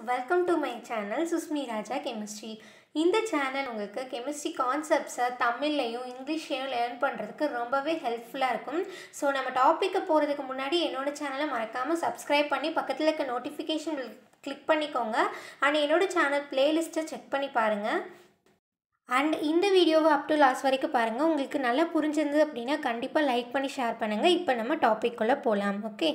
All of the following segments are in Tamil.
welcome to my channel Sushmi Raja chemistry இந்த சேனல் உங்களுக்கு கெமிஸ்ட்ரி கான்செப்ட்ஸை தமிழ்லையும் இங்கிலீஷ்லையும் லேர்ன் பண்ணுறதுக்கு ரொம்பவே ஹெல்ப்ஃபுல்லாக இருக்கும் ஸோ நம்ம டாப்பிக்கு போகிறதுக்கு முன்னாடி என்னோட சேனலை மறக்காமல் சப்ஸ்கிரைப் பண்ணி பக்கத்தில் இருக்க நோட்டிஃபிகேஷன் கிளிக் பண்ணிக்கோங்க அண்ட் என்னோட சேனல் பிளேலிஸ்ட்டை செக் பண்ணி பாருங்கள் அண்ட் இந்த வீடியோவை அப் டு லாஸ்ட் வரைக்கும் பாருங்கள் உங்களுக்கு நல்லா புரிஞ்சிருந்தது அப்படின்னா கண்டிப்பாக லைக் பண்ணி ஷேர் பண்ணுங்கள் இப்போ நம்ம டாபிக்குள்ளே போகலாம் ஓகே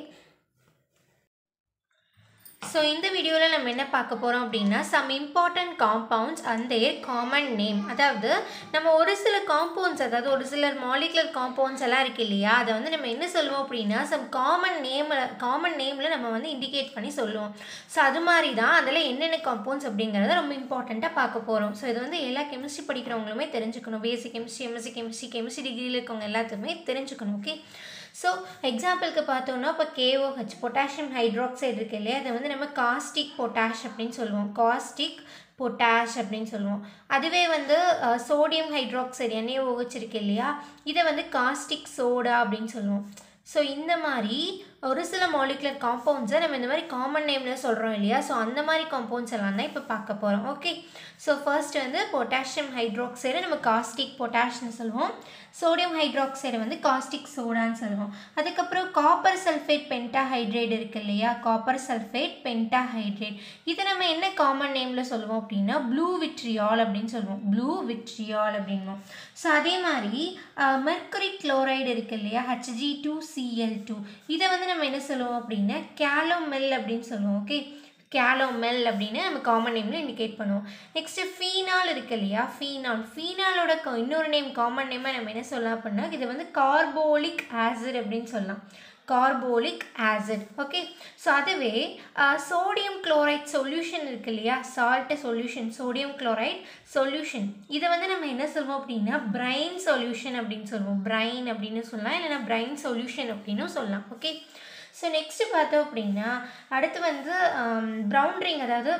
ஸோ இந்த வீடியோவில் நம்ம என்ன பார்க்க போகிறோம் அப்படின்னா some important compounds and their common name அதாவது நம்ம ஒரு சில காம்பவுண்ட்ஸ் அதாவது ஒரு சிலர் மாலிகுலர் காம்பவுண்ட்ஸ் எல்லாம் இருக்கு இல்லையா அதை வந்து நம்ம என்ன சொல்லுவோம் அப்படின்னா சம் காமன் நேமில் காமன் நேமில் நம்ம வந்து இண்டிகேட் பண்ணி சொல்லுவோம் ஸோ அது மாதிரி தான் அதில் என்னென்ன காம்பவுண்ட்ஸ் அப்படிங்கிறத ரொம்ப இம்பார்ட்டண்ட்டாக பார்க்க போகிறோம் ஸோ இது வந்து எல்லா கெமிஸ்ட்ரி படிக்கிறவங்களுமே தெரிஞ்சுக்கணும் basic chemistry MSc chemistry chemistry டிகிரியில் இருக்கவங்க எல்லாத்துக்குமே தெரிஞ்சுக்கணும் ஓகே ஸோ எக்ஸாம்பிளுக்கு பார்த்தோன்னா இப்போ கேஓஹெச் பொட்டாசியம் ஹைட்ராக்சைடு இருக்கு இல்லையா அதை வந்து நம்ம காஸ்டிக் பொட்டாஷ் அப்படின்னு சொல்லுவோம் காஸ்டிக் பொட்டாஷ் அப்படின்னு சொல்லுவோம் அதுவே வந்து சோடியம் ஹைட்ராக்சைடு என்ஏஓஹெச் இருக்கு இல்லையா இதை வந்து காஸ்டிக் சோடா அப்படின்னு சொல்லுவோம் ஸோ இந்த மாதிரி ஒரு சில மாலிகுலர் காம்பவுண்ட்ஸை நம்ம இந்த மாதிரி காமன் நேமில் சொல்கிறோம் இல்லையா ஸோ அந்த மாதிரி காம்பவுண்ட்ஸ் எல்லாம் தான் இப்போ பார்க்க போகிறோம் ஓகே ஸோ ஃபர்ஸ்ட் வந்து பொட்டாசியம் ஹைட்ராக்சைடை நம்ம காஸ்டிக் பொட்டாஷ்னு சொல்லுவோம் சோடியம் ஹைட்ராக்சைடை வந்து காஸ்டிக் சோடான்னு சொல்லுவோம் அதுக்கப்புறம் காப்பர் சல்ஃபேட் பென்டாஹைட்ரேட் இருக்கு இல்லையா காப்பர் சல்ஃபேட் பென்டாஹைட்ரேட் இதை நம்ம என்ன காமன் நேமில் சொல்லுவோம் அப்படின்னா ப்ளூ விட்ரியால் அப்படின்னு சொல்லுவோம் ப்ளூ விட்ரியால் அப்படின்வோம் ஸோ அதே மாதிரி மெர்குரி குளோரைடு இருக்கு இல்லையா ஹச்ஜி டூ சிஎல் டூ இதை வந்து நம்ம என்ன சொல்லுவோம் அப்படின்னா கேலோமெல் அப்படின்னு சொல்லுவோம் ஓகே கேலோமெல் அப்படின்னு நம்ம காமன் நேமில் இண்டிகேட் பண்ணுவோம் நெக்ஸ்ட்டு ஃபீனால் இருக்கு இல்லையா ஃபீனால் ஃபீனாலோட இன்னொரு நேம் காமன் நேமாக நம்ம என்ன சொல்லலாம் அப்படின்னா இது வந்து கார்போலிக் ஆசிட் அப்படின்னு சொல்லலாம் கார்போலிக் ஆசிட் ஓகே ஸோ அதுவே சோடியம் குளோரைட் சொல்யூஷன் இருக்கு இல்லையா salt solution sodium chloride solution இதை வந்து நம்ம என்ன சொல்லுவோம் அப்படின்னா பிரைன் சொல்யூஷன் அப்படின்னு சொல்லுவோம் பிரைன் அப்படின்னு சொல்லலாம் இல்லைனா பிரைன் சொல்யூஷன் அப்படின்னும் சொல்லலாம் ஓகே ஸோ நெக்ஸ்ட்டு பார்த்தோம் அப்படின்னா அடுத்து வந்து ப்ரௌன் ரிங் அதாவது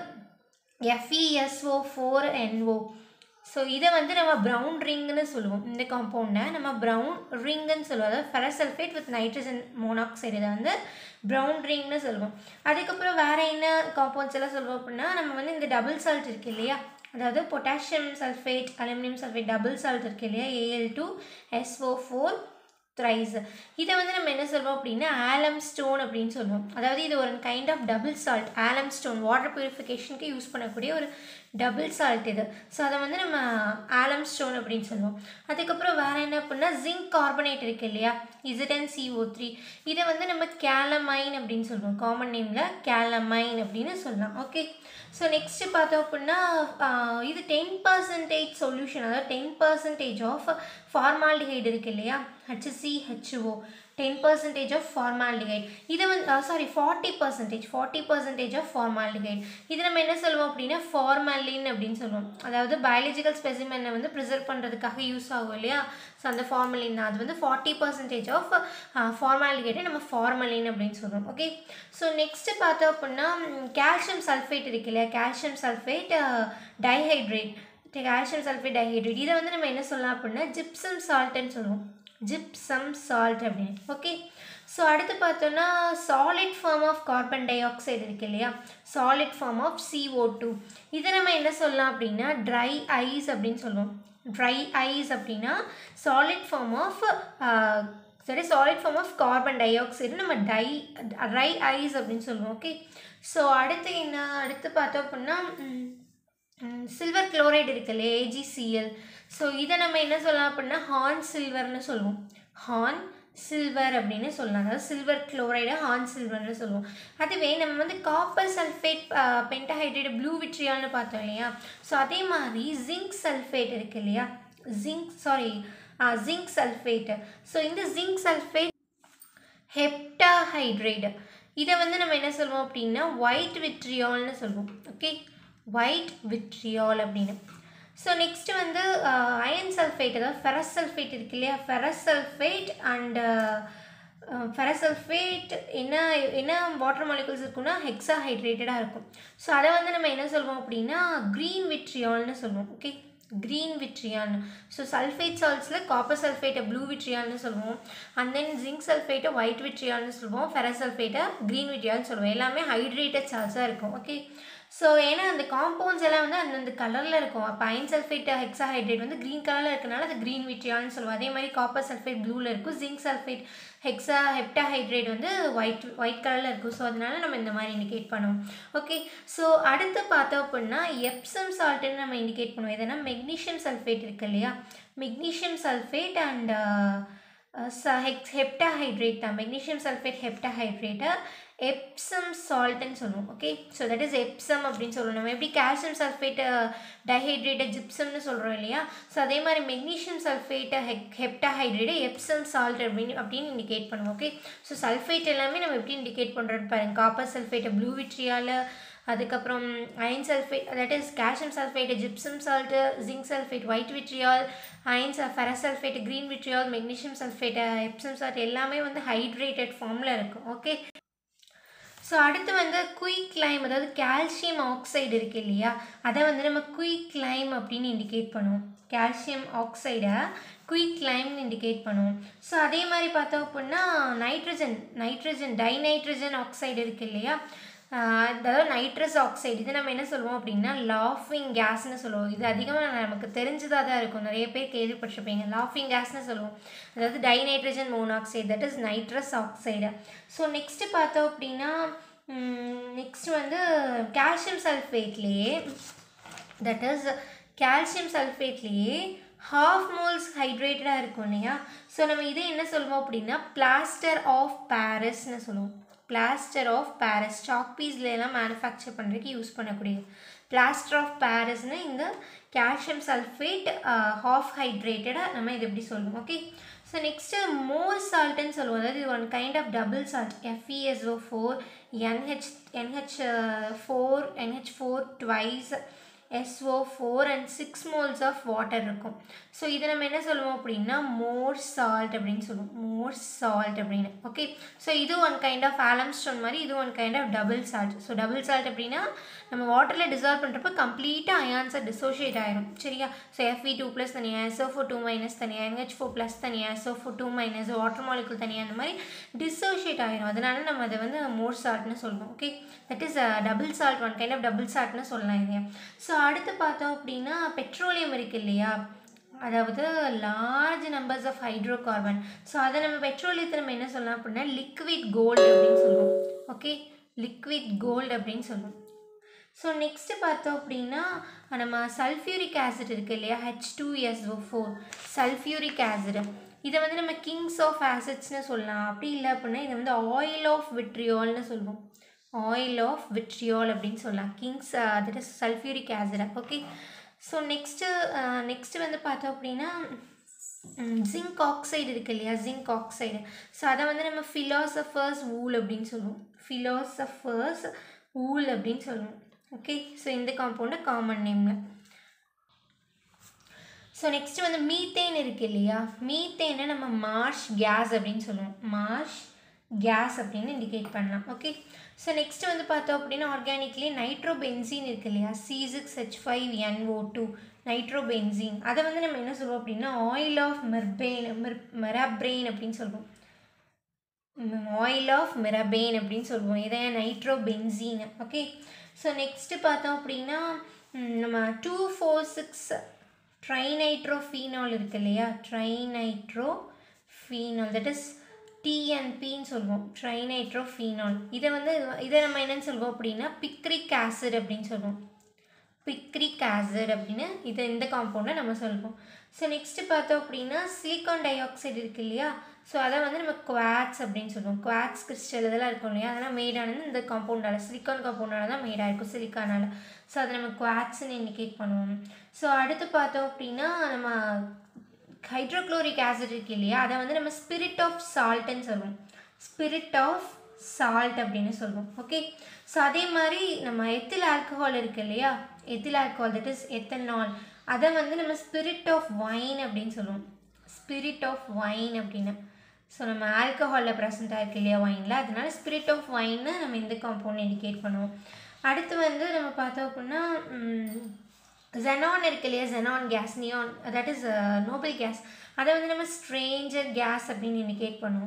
எஃப்இஎஸ்ஓ ஃபோர் என்ஓ ஸோ இதை வந்து நம்ம ப்ரௌன் ரிங்னு சொல்லுவோம் இந்த காம்பவுண்டை நம்ம ப்ரௌன் ரிங்குன்னு சொல்லுவோம் அதாவது ஃபெரசல்ஃபேட் வித் நைட்ரஜன் மோனாக்சைடு இதை வந்து ப்ரௌன் ரிங்னு சொல்லுவோம் அதுக்கப்புறம் வேறு என்ன காம்பவுண்ட்ஸ் எல்லாம் சொல்லுவோம் அப்படின்னா நம்ம வந்து இந்த டபுள் சால்ட் இருக்கு இல்லையா அதாவது potassium sulphate aluminium sulphate double salt இருக்கு இல்லையா AL two SO four thrice இதை வந்து நம்ம என்ன சொல்லுவோம் அப்படின்னா ஆலம் ஸ்டோன் அப்படின்னு சொல்லுவோம் அதாவது இது ஒரு kind of double salt alum stone water பியூரிஃபிகேஷனுக்கு யூஸ் பண்ணக்கூடிய ஒரு டபுள் சால்ட் இது ஸோ அதை வந்து நம்ம ஆலம் ஸ்டோன் அப்படின்னு சொல்லுவோம் அதுக்கப்புறம் வேறு என்ன அப்படின்னா ஜிங்க் கார்பனேட் இருக்கு இல்லையா இசடன் சிஓ த்ரீ இதை வந்து நம்ம கேலமைன் அப்படின்னு சொல்லுவோம் காமன் நேமில் கேலமைன் அப்படின்னு சொல்லலாம் ஓகே ஸோ நெக்ஸ்ட்டு பார்த்தோம் அப்படின்னா இது டென் பர்சன்டேஜ் சொல்யூஷன் அதாவது டென் பர்சன்டேஜ் ஆஃப் ஃபார்மால்டிஹைடு இருக்கு இல்லையா HC HO ten percentage of formaldehyde இதை வந்து sorry forty percentage forty percentage of formaldehyde இது நம்ம என்ன சொல்லுவோம் அப்படின்னா ஃபார்மலின் அப்படின்னு சொல்லுவோம் அதாவது பயாலஜிக்கல் ஸ்பெசிமெனை வந்து ப்ரிசர்வ் பண்ணுறதுக்காக யூஸ் ஆகும் இல்லையா ஸோ அந்த ஃபார்மலின் தான் அது வந்து ஃபார்ட்டி பர்சன்டேஜ் ஆஃப் ஃபார்மாலிகேட்டை நம்ம ஃபார்மலின் அப்படின்னு சொல்லுவோம் ஓகே ஸோ நெக்ஸ்ட்டு பார்த்தோம் அப்படின்னா கால்சியம் சல்ஃபேட் இருக்கு இல்லையா calcium sulphate dihydrate calcium sulphate dihydrate இதை வந்து நம்ம என்ன சொல்லலாம் அப்படின்னா ஜிப்சம் சால்ட்டுன்னு சொல்லுவோம் ஜிப்சம் சால்ட் அப்படின்னு ஓகே ஸோ அடுத்து பார்த்தோன்னா solid form of carbon tie dioxide இருக்கு இல்லையா solid form of CO two இதை நம்ம என்ன சொல்லலாம் அப்படின்னா ட்ரை ஐஸ் அப்படின்னு சொல்லுவோம் ட்ரை ஐஸ் அப்படின்னா சாலிட் ஃபார்ம் ஆஃப் சரி solid form of carbon tie dioxide நம்ம டை ட்ரை ஐஸ் அப்படின்னு சொல்லுவோம் ஓகே ஸோ அடுத்து என்ன அடுத்து பார்த்தோம் அப்படின்னா சில்வர் குளோரைடு இருக்குல்ல ஏஜிசிஎல் ஸோ இதை நம்ம என்ன சொல்லலாம் அப்படின்னா ஹார்ன் சில்வர்னு சொல்லுவோம் ஹார்ன் சில்வர் அப்படின்னு சொல்லலாம் அதாவது சில்வர் குளோரைடை ஹார்ன் சில்வர்னு சொல்லுவோம் அதுவே நம்ம வந்து காப்பர் சல்ஃபேட் பென்டஹைட்ரேட் ப்ளூ விட்ரியால்னு பார்த்தோம் இல்லையா ஸோ அதே மாதிரி ஜிங்க் சல்ஃபேட் இருக்கு இல்லையா zinc sorry zinc sulphate so இந்த ஜிங்க் சல்ஃபேட் ஹெப்டாஹைட்ரேட் இதை வந்து நம்ம என்ன சொல்லுவோம் அப்படின்னா ஒயிட் விட்ரியால்னு சொல்லுவோம் ஓகே ஒயிட் விட்ரியால் அப்படின்னு ஸோ நெக்ஸ்ட்டு வந்து அயன் சல்ஃபேட் அதாவது ஃபெரஸ் சல்ஃபேட் இருக்கு இல்லையா ஃபெரஸ் சல்ஃபேட் அண்டு ஃபெரசல்ஃபேட் என்ன என்ன வாட்டர் மாலிகுல்ஸ் இருக்குன்னா ஹெக்ஸா ஹைட்ரேட்டடாக இருக்கும் ஸோ அதை வந்து நம்ம என்ன சொல்லுவோம் அப்படின்னா க்ரீன் விட்ரியால்னு சொல்லுவோம் okay green vitriol so sulphate சால்ட்ஸில் காப்பர் சல்ஃபேட்டை ப்ளூ விட்ரியான்னு சொல்லுவோம் அண்ட் தென் ஜிங்க் சல்ஃபேட்டை ஒயிட் விட்ரியான்னு சொல்லுவோம் ஃபெரசல்ஃபேட்டை க்ரீன் விட்ரியான்னு சொல்லுவோம் எல்லாமே ஹைட்ரேட்டட் சால்ஸாக இருக்கும் ஓகே ஸோ ஏன்னா அந்த காம்பவுண்ட்ஸ் எல்லாம் வந்து அந்தந்த கலரில் இருக்கும் அப்போ அயன் சல்ஃபேட் ஹெக்ஸாஹைட்ரேட் வந்து க்ரீன் கலரில் இருக்கனால அது க்ரீன் விட்ரியால்னு சொல்லுவோம் அதே மாதிரி காப்பர் சல்ஃபேட் ப்ளூவில் இருக்கும் ஜிங்க் சல்ஃபேட் ஹெக்ஸா ஹெப்டாஹைட்ரேட் வந்து ஒயிட் ஒயிட் கலரில் இருக்கும் ஸோ அதனால நம்ம இந்த மாதிரி இண்டிகேட் பண்ணுவோம் ஓகே ஸோ அடுத்து பார்த்தோம் அப்படின்னா எப்சம் சால்ட்டுன்னு நம்ம இண்டிகேட் பண்ணுவோம் எதுனா மெக்னீஷியம் சல்ஃபேட் இருக்கு இல்லையா magnesium sulphate and hex heptahydrate தான் மெக்னீஷியம் சல்ஃபேட் ஹெப்டாஹைட்ரேட்டை எப்சம் சால்ட்டுன்னு சொல்லுவோம் okay so that is Epsom அப்படின்னு சொல்லுவோம் நம்ம எப்படி கால்சியம் சல்ஃபேட்டு டைஹைட்ரேட்டை ஜிப்சம்னு சொல்கிறோம் இல்லையா ஸோ அதே மாதிரி மெக்னீஷியம் சல்ஃபேட்டை ஹெக் ஹெப்டாஹைட்ரேட்டை எப்சம் சால்ட் அப்படின்னு அப்படின்னு இண்டிகேட் பண்ணுவோம் ஓகே ஸோ சல்ஃபேட் எல்லாமே நம்ம எப்படி இண்டிகேட் பண்ணுறோன்னு பாருங்க காப்பர் சல்ஃபேட்டை ப்ளூ விட்ரியால் அதுக்கப்புறம் iron sulphate that is calcium sulphate gypsum salt zinc sulphate white vitriol iron ferrous sulphate green vitriol magnesium sulphate Epsom salt எல்லாமே வந்து ஹைட்ரேட்டட் ஃபார்மில் இருக்கும் ஓகே ஸோ அடுத்து வந்து குயிக் லைம் அதாவது கால்சியம் ஆக்சைடு இருக்கு இல்லையா அதை வந்து நம்ம குயிக் லைம் அப்படின்னு இண்டிகேட் பண்ணுவோம் கால்சியம் ஆக்சைடை குயிக் லைம்னு இண்டிகேட் பண்ணுவோம் ஸோ அதே மாதிரி பார்த்தோம் அப்படின்னா நைட்ரஜன் நைட்ரஜன் டைநைட்ரஜன் ஆக்சைடு இருக்கு இல்லையா அதாவது நைட்ரஸ் ஆக்சைடு இது நம்ம என்ன சொல்லுவோம் அப்படின்னா லாஃபிங் கேஸ்னு சொல்லுவோம் இது அதிகமாக நமக்கு தெரிஞ்சதாக தான் இருக்கும் நிறைய பேர் கேள்விப்பட்டிருப்பீங்க லாஃபிங் கேஸ்னு சொல்லுவோம் அதாவது dinitrogen monoxide that is nitrous oxide so next பார்த்தோம் அப்படின்னா நெக்ஸ்ட் வந்து கால்சியம் சல்ஃபேட்லேயே தட் இஸ் கால்சியம் சல்ஃபேட்லேயே ஹாஃப் மோல்ஸ் ஹைட்ரேட்டடாக இருக்கும் இல்லையா ஸோ நம்ம இதே என்ன சொல்லுவோம் அப்படின்னா பிளாஸ்டர் ஆஃப் பாரிஸ்னு சொல்லுவோம் பிளாஸ்டர் ஆஃப் பாரிஸ் சாக் பீஸ்ல எல்லாம் மேனுஃபேக்சர் பண்ணுறதுக்கு யூஸ் பண்ணக்கூடியது பிளாஸ்டர் ஆஃப் பாரிஸ்னு இந்த கால்சியம் சல்ஃபேட் ஹாஃப் ஹைட்ரேட்டடாக நம்ம இது எப்படி சொல்லுவோம் ஓகே ஸோ நெக்ஸ்ட்டு மோர் சால்ட்டுன்னு சொல்லுவோம் அதாவது இது one kind of double salt FESO four NH NH four NH four twice SO four and six moles of water இருக்கும் ஸோ இதை நம்ம என்ன சொல்லுவோம் அப்படின்னா மோர் சால்ட் அப்படின்னு சொல்லுவோம் மோர் சால்ட் அப்படின்னு ஓகே ஸோ இது one kind of alum stone மாதிரி இது one kind of double salt so double salt அப்படின்னா நம்ம வாட்டரில் டிசால்வ் பண்ணுறப்ப கம்ப்ளீட்டாக அயான்ஸை டிசோஷியேட் ஆயிரும் சரியா ஸோ எஃப்இ டூ ப்ளஸ் தனியாக எஸ்ஓ ஃபோர் டூ மைனஸ் தனியாக என்ஹெச் ஃபோர் ப்ளஸ் தனியாக SO four two minus water molecule தனியாக அந்த மாதிரி டிசோஷியேட் ஆயிரும் அதனால நம்ம அதை வந்து மோர் சால்ட்னு சொல்லுவோம் okay that is double salt one kind of double சால்ட்னு சொல்லலாம் இல்லையா ஸோ அடுத்து பார்த்தோம் அப்படின்னா பெட்ரோலியம் இருக்குது இல்லையா அதாவது large numbers of hydro carbon so அதை நம்ம பெட்ரோலியத்தை நம்ம என்ன சொல்லலாம் அப்படின்னா லிக்விட் கோல்டு அப்படின்னு சொல்லுவோம் ஓகே லிக்விட் கோல்டு அப்படின்னு சொல்லுவோம் ஸோ நெக்ஸ்ட்டு பார்த்தோம் அப்படின்னா நம்ம சல்ஃபியூரிக் ஆசிட் இருக்குது இல்லையா H two SO four sulphuric acid இதை வந்து நம்ம கிங்ஸ் ஆஃப் ஆசிட்ஸ்னு சொல்லலாம் அப்படி இல்லை அப்படின்னா இதை வந்து ஆயில் ஆஃப் விட்ரியால்னு சொல்லுவோம் ஆயில் ஆஃப் விட்ரியால் அப்படின்னு சொல்லலாம் king's that is sulphuric acid okay so next next வந்து பார்த்தோம் அப்படின்னா ஜிங்க் ஆக்சைடு இருக்கு இல்லையா ஜிங்க் ஆக்சைடு ஸோ அதை வந்து நம்ம ஃபிலாசபர்ஸ் ஊல் அப்படின்னு சொல்லுவோம் ஃபிலாசபர்ஸ் ஊல் அப்படின்னு சொல்லுவோம் ஓகே ஸோ இந்த காம்பவுண்டு காமன் நேமில் ஸோ நெக்ஸ்ட்டு வந்து மீத்தேன் இருக்கு இல்லையா மீத்தேனை நம்ம மார்ஷ் கேஸ் அப்படின்னு சொல்லுவோம் மார்ஷ் கேஸ் அப்படின்னு இண்டிகேட் பண்ணலாம் ஓகே ஸோ நெக்ஸ்ட் வந்து பார்த்தோம் அப்படின்னா ஆர்கானிக்லி நைட்ரோ பென்சீன் இருக்கு இல்லையா C six H five NO two nitro benzene அதை வந்து நம்ம என்ன சொல்லுவோம் அப்படின்னா oil of mirbane mir mirbane அப்படின்னு சொல்லுவோம் ஆயில் ஆஃப் மிரபேன் அப்படின்னு சொல்லுவோம் இதை nitro benzene okay so next பார்த்தோம் அப்படின்னா நம்ம two four six trinitro phenol இருக்கு இல்லையா ட்ரைநைட்ரோ ஃபீனால் தட் இஸ் டிஎன்பின்னு சொல்லுவோம் ட்ரைநைட்ரோ ஃபீனால் இதை வந்து இதை நம்ம என்னன்னு சொல்லுவோம் அப்படின்னா பிக்ரிக் ஆசிட் அப்படின்னு சொல்லுவோம் பிக்ரிக் ஆசிட் அப்படின்னு இது இந்த காம்பவுண்டை நம்ம சொல்லுவோம் ஸோ நெக்ஸ்ட்டு பார்த்தோம் அப்படின்னா சிலிக்கான் டை ஆக்சைடு இருக்கு இல்லையா ஸோ அதை வந்து நம்ம குவாட்ஸ் அப்படின்னு சொல்லுவோம் குவாட்ஸ் கிறிஸ்டல் இதெல்லாம் இருக்கும் இல்லையா அதெல்லாம் மேடானது இந்த காம்பவுண்டால் சிலிக்கான் காம்பவுண்டால் தான் மேடாக இருக்கும் சிலிக்கானால் ஸோ அதை நம்ம குவாட்ஸ்ன்னு இண்டிகேட் பண்ணுவோம் ஸோ அடுத்து பார்த்தோம் அப்படின்னா நம்ம ஹைட்ரோக்ளோரிக் ஆசிட் இருக்கு இல்லையா அதை வந்து நம்ம ஸ்பிரிட் ஆஃப் சால்ட்டுன்னு சொல்லுவோம் ஸ்பிரிட் ஆஃப் சால்ட் அப்படின்னு சொல்லுவோம் ஓகே ஸோ அதே மாதிரி நம்ம எத்தில் ஆல்கஹால் இருக்கு இல்லையா ethyl alcohol that is ethanol அதை வந்து நம்ம ஸ்பிரிட் ஆஃப் வைன் அப்படின்னு சொல்லுவோம் ஸ்பிரிட் ஆஃப் வைன் அப்படின்னு ஸோ நம்ம ஆல்கஹாலில் ப்ரெசென்ட் ஆயிருக்கு இல்லையா வைனில் அதனால ஸ்பிரிட் ஆஃப் வைன்னு நம்ம இந்த காம்பவுண்ட் இண்டிகேட் பண்ணுவோம் அடுத்து வந்து நம்ம பார்த்தோம் அப்படின்னா ஜெனான் இருக்கு இல்லையா xenon gas neon that is noble gas அதை வந்து நம்ம ஸ்ட்ரேஞ்சர் கேஸ் அப்படின்னு இண்டிகேட் பண்ணுவோம்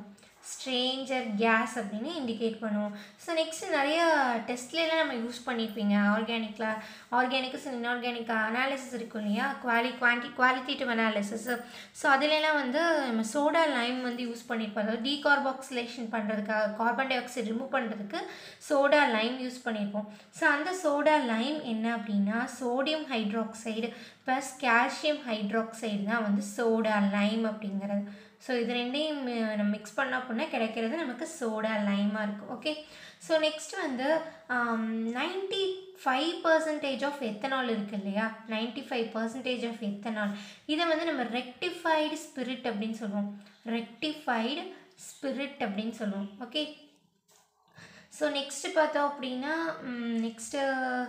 ஸ்ட்ரேஞ்சர் கேஸ் அப்படின்னு இண்டிகேட் பண்ணுவோம் ஸோ நெக்ஸ்ட் நிறைய டெஸ்ட்லாம் நம்ம யூஸ் பண்ணியிருப்பீங்க ஆர்கானிக்கில் ஆர்கானிக்ஸ் இன்ஆர்கானிக் அனாலிசிஸ் இருக்கும் இல்லையா quali quanti qualitative analysis so அதுலலாம் வந்து நம்ம சோடா லைம் வந்து யூஸ் பண்ணியிருப்போம் அதாவது டீகார்பாக்சிலேஷன் பண்ணுறதுக்காக கார்பன் டை ஆக்சைடு ரிமூவ் பண்ணுறதுக்கு சோடா லைம் யூஸ் பண்ணியிருப்போம் ஸோ அந்த சோடா லைம் என்ன அப்படின்னா sodium hydroxide plus calcium hydroxide தான் வந்து சோடா லைம் அப்படிங்கிறது ஸோ இது ரெண்டையும் நம்ம மிக்ஸ் பண்ணோம் அப்படின்னா கிடைக்கிறது நமக்கு சோடா லைமாக இருக்கும் ஓகே ஸோ நெக்ஸ்ட் வந்து ninety five percentage of ethanol இருக்குது இல்லையா ninety five percentage of ethanol இதை வந்து நம்ம ரெக்டிஃபைடு ஸ்பிரிட் அப்படின்னு சொல்லுவோம் ரெக்டிஃபைடு ஸ்பிரிட் அப்படின்னு சொல்லுவோம் ஓகே ஸோ நெக்ஸ்ட்டு பார்த்தோம் அப்படின்னா நெக்ஸ்ட்டு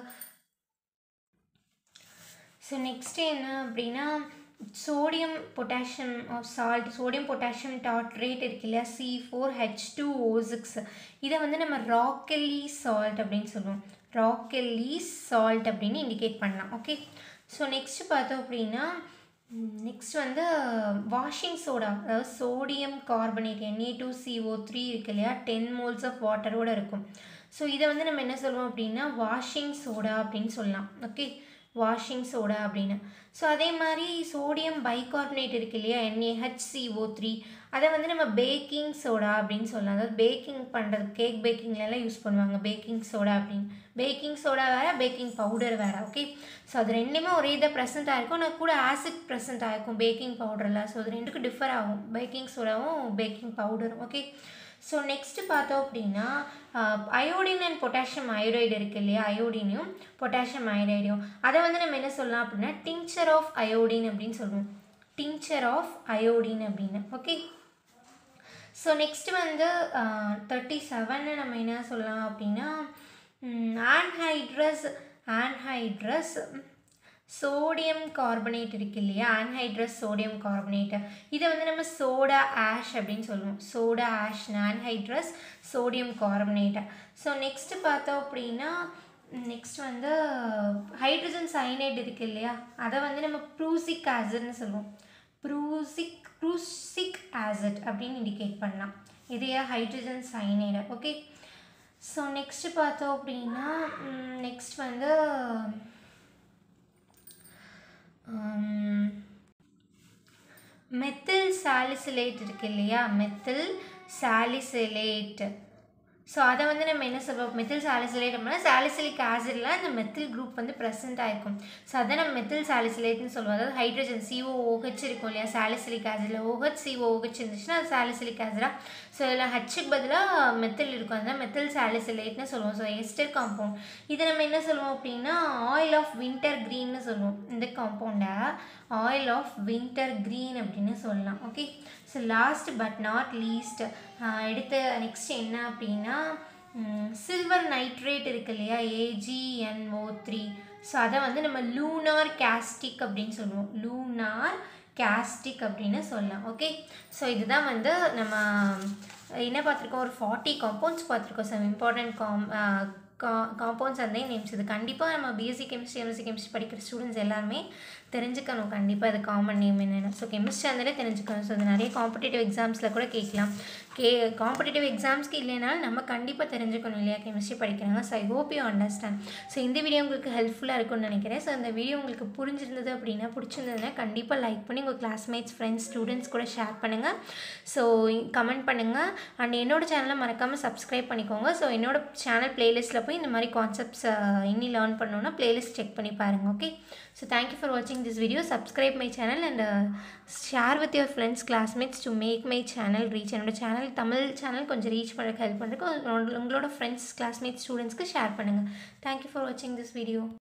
ஸோ நெக்ஸ்ட்டு என்ன அப்படின்னா sodium potassium of salt sodium potassium tartrate இருக்கு இல்லையா C four H two O six இதை வந்து நம்ம ராக்கெல்லி சால்ட் அப்படின்னு சொல்லுவோம் ராக்கெல்லி சால்ட் அப்படின்னு இண்டிகேட் பண்ணலாம் ஓகே ஸோ நெக்ஸ்ட் பார்த்தோம் அப்படின்னா நெக்ஸ்ட் வந்து வாஷிங் சோடா அதாவது sodium carbonate NA two CO three இருக்கு இல்லையா டென் மோல்ஸ் ஆஃப் வாட்டரோடு இருக்கும் ஸோ இதை வந்து நம்ம என்ன சொல்லுவோம் அப்படின்னா வாஷிங் சோடா அப்படின்னு சொல்லலாம் ஓகே வாஷிங் சோடா அப்படின்னு ஸோ அதே மாதிரி சோடியம் பைகார்பனேட் இருக்கு இல்லையா என்ஏஹெச்சிஓ த்ரீ அதை வந்து நம்ம பேக்கிங் சோடா அப்படின்னு சொல்லலாம் அதாவது பேக்கிங் பண்ணுறது கேக் பேக்கிங்லலாம் யூஸ் பண்ணுவாங்க பேக்கிங் சோடா அப்படின்னு பேக்கிங் சோடா வேறு பேக்கிங் பவுடர் வேறு ஓகே ஸோ அது ரெண்டுமே ஒரே இதை ப்ரெசென்ட் ஆகிருக்கும் ஆனால் கூட ஆசிட் ப்ரெசென்ட் ஆகிருக்கும் பேக்கிங் பவுடரில் ஸோ அது ரெண்டுக்கும் டிஃபர் ஆகும் பேக்கிங் சோடாவும் பேக்கிங் பவுடரும் ஓகே ஸோ நெக்ஸ்ட்டு பார்த்தோம் அப்படின்னா அயோடின் அண்ட் பொட்டாசியம் அயோடைடு இருக்குது இல்லையா அயோடினையும் பொட்டாசியம் அயோடைடையும் அதை வந்து நம்ம என்ன சொல்லலாம் அப்படின்னா டிங்சர் ஆஃப் அயோடின் அப்படின்னு சொல்லுவோம் டிங்சர் ஆஃப் அயோடின் அப்படின்னு ஓகே ஸோ நெக்ஸ்ட்டு வந்து தேர்ட்டி செவன்னு நம்ம என்ன சொல்லலாம் அப்படின்னா ஆன்ஹைட்ரஸ் ஆன்ஹைட்ரஸ் சோடியம் கார்பனேட் இருக்கு இல்லையா ஆன்ஹைட்ரஸ் சோடியம் கார்பனேட் இதை வந்து நம்ம சோடா ஆஷ் அப்படின்னு சொல்லுவோம் soda ash anhydrous sodium carbonate so next பார்த்தோம் அப்படின்னா நெக்ஸ்ட் வந்து ஹைட்ரஜன் சைனைட் இருக்கு இல்லையா அதை வந்து நம்ம ப்ரூசிக் ஆசிட்னு சொல்லுவோம் ப்ரூசிக் ப்ரூசிக் ஆசிட் அப்படின்னு இண்டிகேட் பண்ணலாம் இதையா hydrogen cyanide okay so next பார்த்தோம் அப்படின்னா நெக்ஸ்ட் வந்து மெத்தில் சாலிசிலேட் இருக்கு இல்லையா மெத்தில் சாலிசிலேட் ஸோ அதை வந்து நம்ம என்ன சொல்வோம் மெத்தில் சாலிசிலேட் அப்படின்னா சாலிசிலிக் ஆசிடில் அந்த மெத்தில் குரூப் வந்து ப்ரெசென்ட் ஆகிருக்கும் ஸோ அதை நம்ம மெத்தில் சாலிசிலேட்னு சொல்லுவோம் அதாவது ஹைட்ரஜன் சிஓ ஓஹெச் இருக்கும் இல்லையா சாலிசிலிக் ஆசிடில் ஓஹெச் சிஓ ஓஹெச் இருந்துச்சுன்னா அது சாலிசிலிக் ஆசிடா ஸோ இதில் ஹச்சுக்கு பதிலாக மெத்தில் இருக்கும் அதுதான் மெத்தில் சாலிசிலேட்னு சொல்லுவோம் ஸோ எஸ்டர் காம்பவுண்ட் இதை நம்ம என்ன சொல்லுவோம் அப்படின்னா ஆயில் ஆஃப் வின்டர் க்ரீன்னு சொல்லுவோம் இந்த காம்பவுண்டை ஆயில் ஆஃப் வின்டர் க்ரீன் அப்படின்னு சொல்லலாம் okay so last but not least எடுத்து நெக்ஸ்ட் என்ன அப்படின்னா சில்வர் நைட்ரேட் இருக்கு இல்லையா ஏஜிஎன்ஓ த்ரீ ஸோ அதை வந்து நம்ம லூனார் கேஸ்டிக் அப்படின்னு சொல்லுவோம் லூனார் கேஸ்டிக் அப்படின்னு சொல்லலாம் ஓகே ஸோ இதுதான் வந்து நம்ம என்ன பார்த்துருக்கோம் ஒரு ஃபார்ட்டி காம்பவுண்ட்ஸ் பார்த்துருக்கோம் some important com ca compounds அந்த நேம்ஸ் இது கண்டிப்பாக நம்ம பிஎஸ்சி கெமிஸ்ட்ரி எம்எஸ்சி கெமிஸ்ட்ரி படிக்கிற ஸ்டூடெண்ட்ஸ் எல்லாருமே தெரிஞ்சுக்கணும் கண்டிப்பாக அது காமன் நேம் என்னென்னு ஸோ கெமிஸ்ட்ரி இருந்தாலே தெரிஞ்சுக்கணும் ஸோ இது நிறைய காம்படிட்டிவ் எக்ஸாம்ஸில் கூட கேட்கலாம் கே காம்படிட்டிவ் எக்ஸாம்ஸ்க்கு இல்லைனாலும் நம்ம கண்டிப்பாக தெரிஞ்சுக்கணும் இல்லையா கெமிஸ்ட்ரி படிக்கிறாங்க so I hope you understand so இந்த வீடியோ உங்களுக்கு ஹெல்ப்ஃபுல்லாக இருக்கும்னு நினைக்கிறேன் ஸோ இந்த வீடியோ உங்களுக்கு புரிஞ்சிருந்தது அப்படின்னா பிடிச்சிருந்ததுன்னா கண்டிப்பாக லைக் பண்ணி உங்கள் கிளாஸ்மேட்ஸ் ஃப்ரெண்ட்ஸ் ஸ்டூடெண்ட்ஸ் கூட ஷேர் பண்ணுங்கள் ஸோ கமெண்ட் பண்ணுங்கள் அண்ட் என்னோட சேனலை மறக்காமல் சப்ஸ்கிரைப் பண்ணிக்கோங்க ஸோ என்னோட சேனல் ப்ளேலிஸ்ட்டில் போய் இந்த மாதிரி கான்செப்ட்ஸ் இன்னி லேர்ன் பண்ணணுன்னா ப்ளேலிஸ்ட் செக் பண்ணி பாருங்கள் ஓகே ஸோ தேங்க்யூ ஃபார் வாட்சிங் this video subscribe my channel and share with your friends classmates to make my channel reach என்னோட சேனல் தமிழ் சேனல் கொஞ்சம் ரீச் பண்ணுறதுக்கு ஹெல்ப் பண்ணுறதுக்கு உங்களோட ஃப்ரெண்ட்ஸ் கிளாஸ்மேட்ஸ் ஸ்டூடெண்ட்ஸ்க்கு ஷேர் பண்ணுங்கள் தேங்க்யூ ஃபார் வாட்சிங் திஸ் வீடியோ